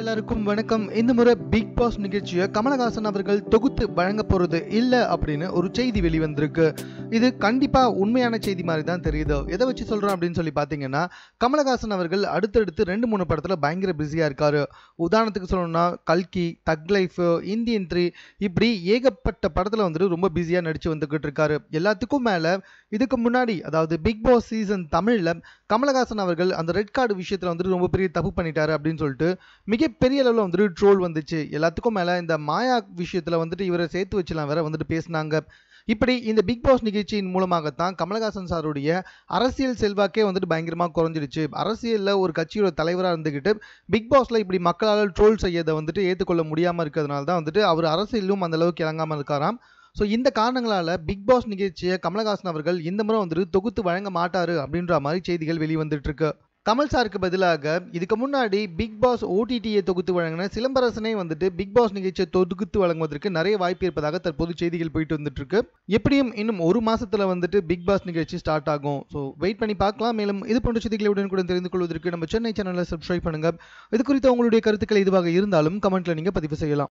எல்லாருக்கும் வணக்கம் இந்த முறை பிக் பாஸ் நிகழ்ச்சியை கமலஹாசன் அவர்கள் தொகுத்து வழங்க போறது இல்ல அப்படின்னு ஒரு செய்தி வெளிவந்திருக்கு இது கண்டிப்பா உண்மையான செய்தி மாதிரி தான் தெரியுது எதை வச்சு சொல்றோம் அப்படின்னு சொல்லி பாத்தீங்கன்னா கமலஹாசன் அவர்கள் அடுத்தடுத்து ரெண்டு மூணு படத்துல பயங்கர பிஸியா இருக்காரு உதாரணத்துக்கு சொல்லணும்னா கல்கி தக் லைஃப் இந்தியன் த்ரீ இப்படி ஏகப்பட்ட படத்துல வந்துட்டு ரொம்ப பிஸியா நடிச்சு வந்துகிட்டு இருக்காரு எல்லாத்துக்கும் மேல இதுக்கு முன்னாடி அதாவது பிக் பாஸ் சீசன் தமிழ்ல கமலஹாசன் அவர்கள் அந்த ரெட் கார்டு விஷயத்துல வந்துட்டு ரொம்ப பெரிய தப்பு பண்ணிட்டாரு அப்படின்னு சொல்லிட்டு மிகப்பெரிய அளவில் வந்துட்டு ட்ரோல் வந்துச்சு எல்லாத்துக்கும் மேலே இந்த மாயா விஷயத்தில் வந்துட்டு இவரை சேர்த்து வச்சுலாம் வேற வந்துட்டு பேசினாங்க இப்படி இந்த பிக் பாஸ் நிகழ்ச்சியின் மூலமாகத்தான் கமலஹாசன் சாருடைய அரசியல் செல்வாக்கே வந்துட்டு பயங்கரமாக குறைஞ்சிடுச்சு அரசியலில் ஒரு கட்சியோட தலைவராக இருந்துக்கிட்டு பிக் பாஸில் இப்படி மக்களால் ட்ரோல் செய்யதை வந்துட்டு ஏற்றுக்கொள்ள முடியாமல் இருக்கிறதுனால தான் வந்துட்டு அவர் அரசியலும் அந்த அளவுக்கு இறங்காமல் இருக்காராம் ஸோ இந்த காரணங்களால பிக் பாஸ் நிகழ்ச்சியை கமலஹாசன் அவர்கள் இந்த முறை வந்துட்டு தொகுத்து வழங்க மாட்டாரு அப்படின்ற மாதிரி செய்திகள் வெளிவந்துட்டு இருக்கு கமல் சாருக்கு பதிலாக இதுக்கு முன்னாடி பிக் பாஸ் ஓடிடியை தொகுத்து வழங்கின சிலம்பரசனே வந்துட்டு பிக் பாஸ் நிகழ்ச்சியை தொகுத்து வழங்குவதற்கு நிறைய வாய்ப்பு இருப்பதாக தற்போது செய்திகள் போயிட்டு வந்துட்டு இருக்கு எப்படியும் இன்னும் ஒரு மாசத்துல வந்துட்டு பிக் பாஸ் நிகழ்ச்சி ஸ்டார்ட் ஆகும் ஸோ வெயிட் பண்ணி பார்க்கலாம் மேலும் இது போன்ற செய்திகளை உடனுக்குடன் தெரிந்து கொள்வதற்கு நம்ம சென்னை சேனலை சப்ஸ்கிரைப் பண்ணுங்க இது குறித்த உங்களுடைய கருத்துக்கள் இதுவாக இருந்தாலும் கமெண்ட்ல நீங்க பதிவு செய்யலாம்